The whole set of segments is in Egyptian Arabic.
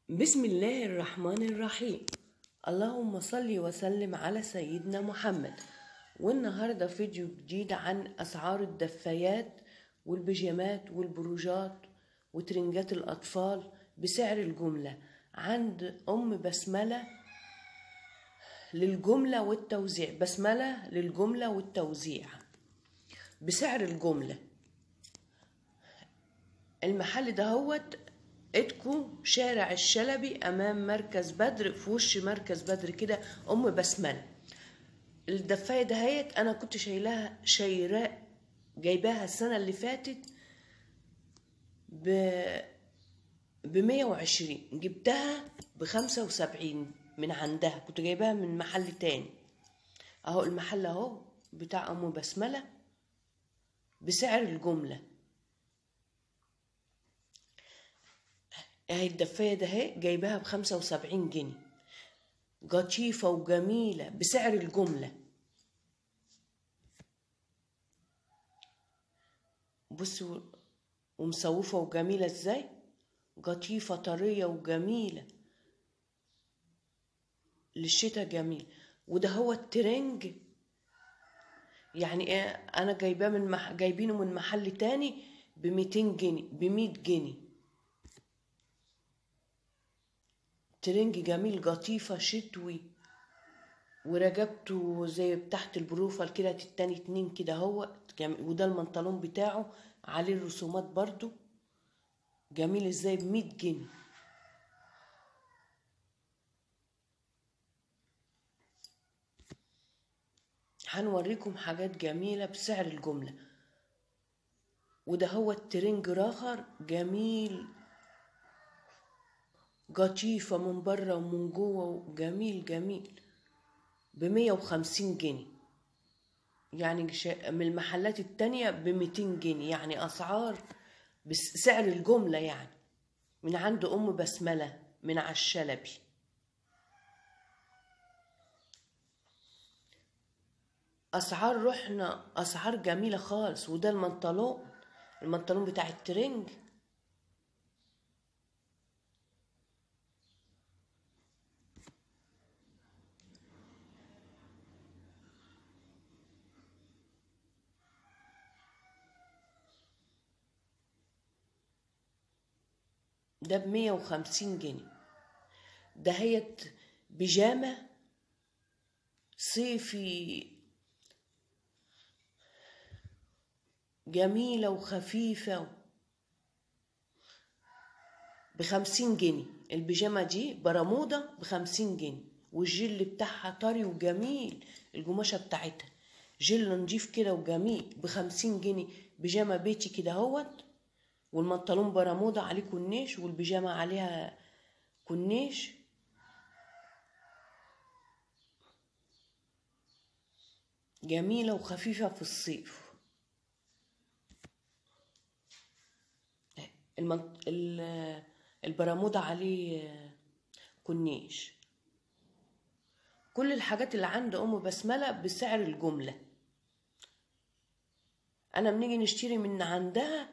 بسم الله الرحمن الرحيم اللهم صل وسلم على سيدنا محمد والنهاردة فيديو جديد عن أسعار الدفايات والبيجامات والبروجات وترنجات الأطفال بسعر الجملة عند أم بسملة للجملة والتوزيع بسملة للجملة والتوزيع بسعر الجملة المحل دهوت اتكو شارع الشلبي امام مركز بدر في وش مركز بدر كده ام بسمله الدفايه دهيت انا كنت شايلاها شايراء جايباها السنه اللي فاتت ب ب 120 جبتها ب 75 من عندها كنت جايباها من محل تاني اهو المحل اهو بتاع ام بسمله بسعر الجمله اهي الدفاية ده اهي جايباها بخمسة وسبعين جنيه قطيفة وجميلة بسعر الجملة بصوا ومصوفة وجميلة ازاي قطيفة طرية وجميلة للشتا جميل وده هو الترنج يعني ايه انا جايباه من مح... جايبينه من محل تاني بميتين جنيه بمية جنيه ترنج جميل قطيفة شتوي ورجبته زي تحت البروفال كده التاني اتنين كده هو وده المنطلون بتاعه عليه الرسومات برضو جميل ازاي بمية جنيه هنوريكم حاجات جميلة بسعر الجملة وده هو الترنج راخر جميل قطيفة من بره ومن جوه جميل جميل بمية وخمسين جنيه يعني من المحلات التانية بميتين جنيه يعني أسعار بسعر الجملة يعني من عند أم بسملة من عالشلبي أسعار رحنا أسعار جميلة خالص وده المنطلون المنطلون بتاع الترنج ده بمية وخمسين جنيه دهيت بيجامة صيفي جميلة وخفيفة بخمسين جنيه البيجامة دي برمودا بخمسين جنيه والجل بتاعها طري وجميل القماشة بتاعتها جل نضيف كده وجميل بخمسين جنيه بيجامة بيتي كده اهوت والمنطلون برمودا عليه كنيش والبيجامة عليها كنيش جميلة وخفيفة في الصيف المنط... البرمودا عليه كنيش كل الحاجات اللي عند ام بسملة بسعر الجملة انا بنيجي نشتري من عندها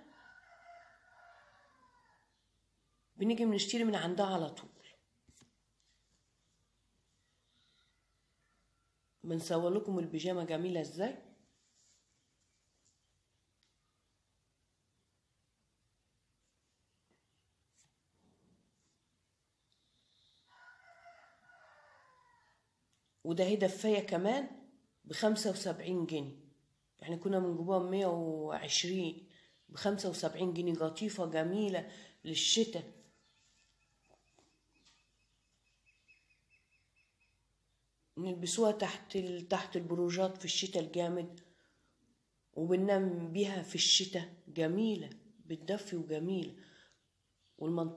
بنيجي بنشتري من عندها على طول بنصور لكم البيجامة جميلة ازاي وده هي دفاية كمان بخمسة وسبعين جنيه يعني كنا بنجيبوها بمية وعشرين بخمسة وسبعين جنيه قطيفة جميلة للشتاء نلبسوها تحت تحت البروجات في الشتاء الجامد وبننام بيها في الشتاء جميلة بتدفي وجميلة والمن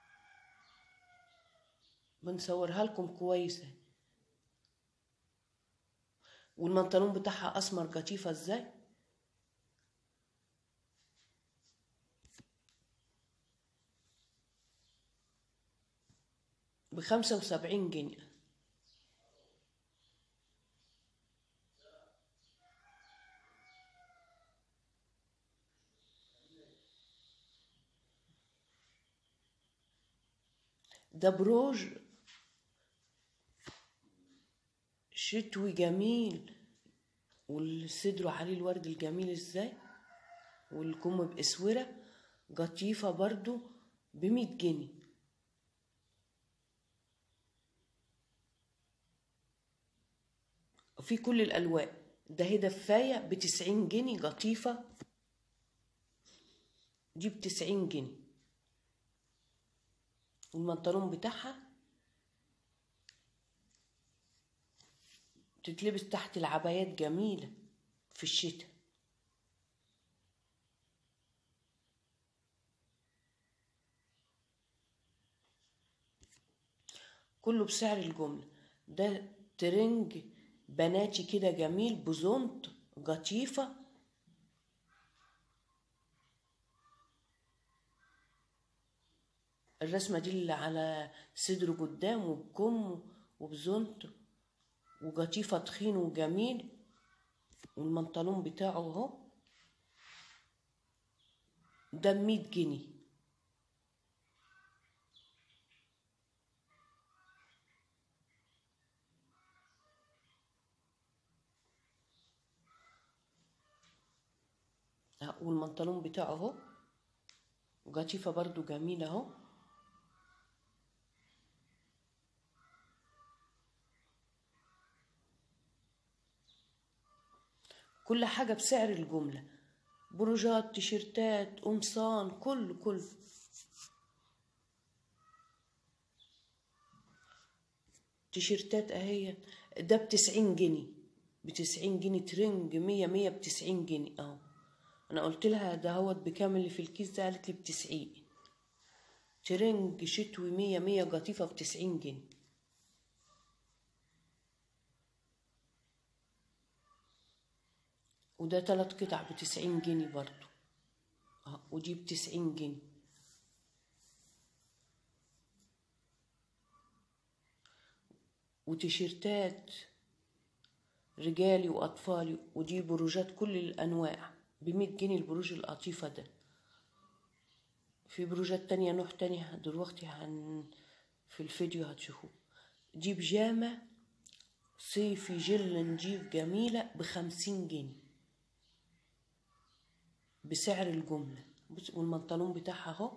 بنصورها لكم كويسة والمنطلون بتاعها أسمر قطيفة ازاي بخمسة وسبعين جنيه ده بروج شتوي جميل والصدر عليه الورد الجميل ازاي والكم باسوره قطيفه برضو بمية جنيه في كل الالوان ده هي دفايه بتسعين جنيه قطيفه دي بتسعين جنيه والبنطلون بتاعها تتلبس تحت العبايات جميلة في الشتاء كله بسعر الجملة ده ترنج بناتي كده جميل بزونت قطيفة الرسمة دي اللي على صدره قدام وبكم وبزونت وقطيفة تخين وجميل والمنطلون بتاعه اهو ده بمية جنيه اه، والمنطلون بتاعه اهو وقطيفة برضو جميلة اهو كل حاجة بسعر الجملة بروجات تيشيرتات قمصان كله كله تيشيرتات اهي ده بتسعين جنيه بتسعين جنيه ترنج مية مية بتسعين جنيه اهو انا قلت لها ده هوت بكام اللي في الكيس ده قالت لي بتسعين ترنج شتوي مية مية قطيفة بتسعين جنيه وده تلات قطع بتسعين جنيه برضو اه ودي بتسعين جنيه وتيشيرتات رجالي وأطفالي ودي بروجات كل الأنواع بمية جنيه البروج القطيفة ده في بروجات تانية نوع تاني دلوقتي هن في الفيديو هتشوفوه دي بيجامة صيفي جل نجيب جميلة بخمسين جنيه بسعر الجملة بص والمنطلون بتاعها اهو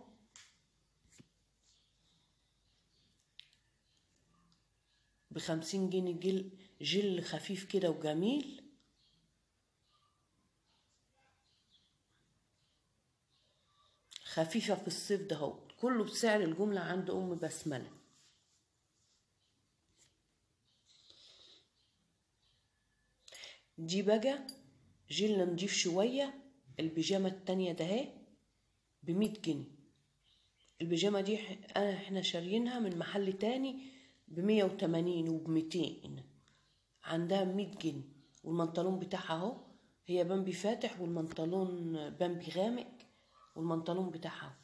بخمسين جنيه جل جل خفيف كده وجميل خفيفة في الصيف ده اهو كله بسعر الجملة عند أم بسملة دي بقى جل نضيف شوية البيجامة التانية ده اهي بمية جنيه البيجامة دي ح- أنا احنا شاريينها من محل تاني بمية وتمانين وبميتين عندها مية جنيه والمنطلون بتاعها اهو هي بامبي فاتح والمنطلون بامبي غامق والمنطلون بتاعها اهو.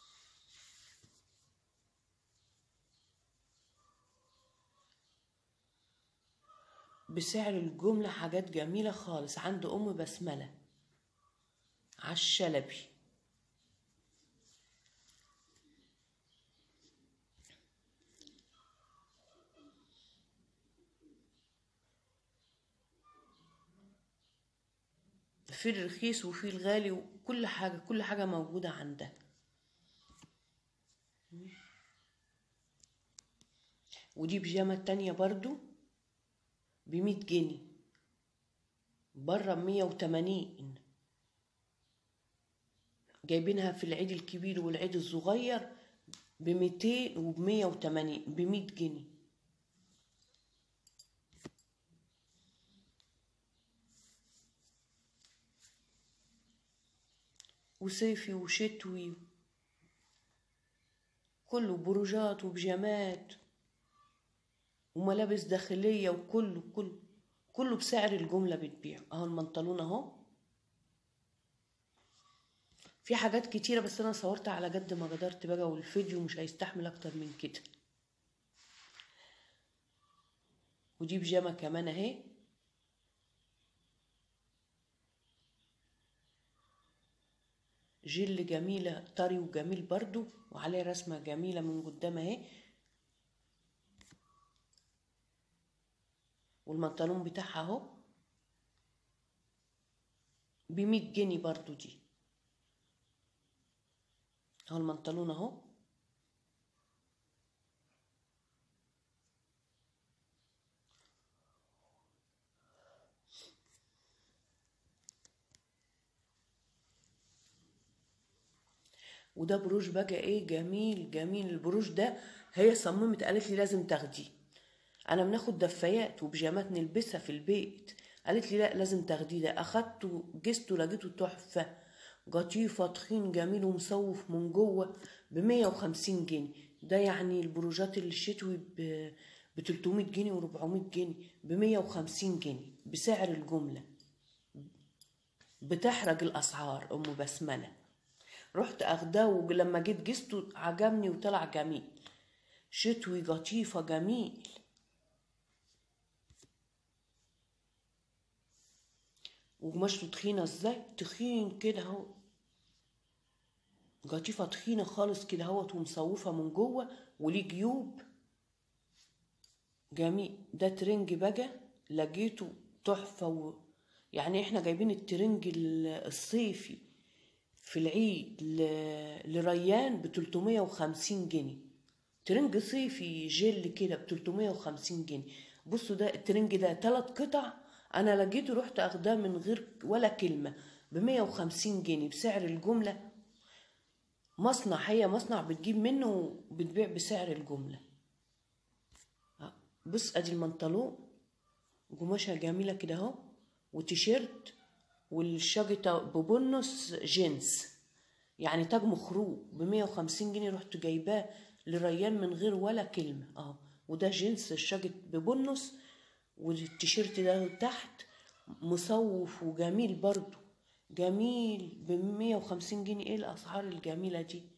بسعر الجملة حاجات جميلة خالص عند أم بسملة عالشلبي في الرخيص وفي الغالي وكل حاجة كل حاجة موجودة عندها ودي بيجامة تانية برضو بمية جنيه برا بمية وتمانين جايبينها في العيد الكبير والعيد الصغير بميتين وبمية وتمانين بمية جنيه وصيفي وشتوي كله بروجات وبيجامات وملابس داخلية وكله كله كله بسعر الجملة بتبيع اهو المنطلون اهو في حاجات كتيرة بس انا صورت على قد ما قدرت بقى والفيديو مش هيستحمل اكتر من كده ودي بيجامة كمان اهي جل جميلة طري وجميل برضو وعليه رسمة جميلة من قدام اهي والبنطلون بتاعها اهو بمية جنيه برضو دي اهو البنطلون اهو وده بروش بقى ايه جميل جميل البروش ده هي صممت قالت لي لازم تاخديه انا بناخد دفايات وبيجامات نلبسها في البيت قالت لي لا لازم تاخديه ده اخدته جسته لقيته تحفه قطيفه تخين جميل ومصوف من جوه ب 150 جنيه ده يعني البروجات الشتوي ب ب 300 جنيه و 400 جنيه ب 150 جنيه بسعر الجمله بتحرج الاسعار ام بسمله رحت اخداه ولما جيت جسته عجبني وطلع جميل شتوي قطيفة جميل وقماشته تخينة ازاي تخين كده اهو قطيفة تخينة خالص كده اهوت ومصوفة من جوه وليه جيوب جميل ده ترنج بقى لقيته تحفة و... يعني احنا جايبين الترنج الصيفي في العيد ل... لريان ب 350 جنيه ترنج صيفي جل كده ب 350 جنيه بصوا ده الترنج ده ثلاث قطع انا لقيته رحت اخداه من غير ولا كلمه ب 150 جنيه بسعر الجمله مصنع هي مصنع بتجيب منه وبتبيع بسعر الجمله بص ادي البنطلون قماشها جميله كده اهو وتيشيرت والشجطة ببنص جينز يعني تاج مخروق ب 150 جنيه رحت جايباه لريان من غير ولا كلمة اهو وده جينز الشجط ببنص والتيشيرت ده تحت مصوف وجميل برضو جميل ب 150 جنيه ايه الاسعار الجميلة دي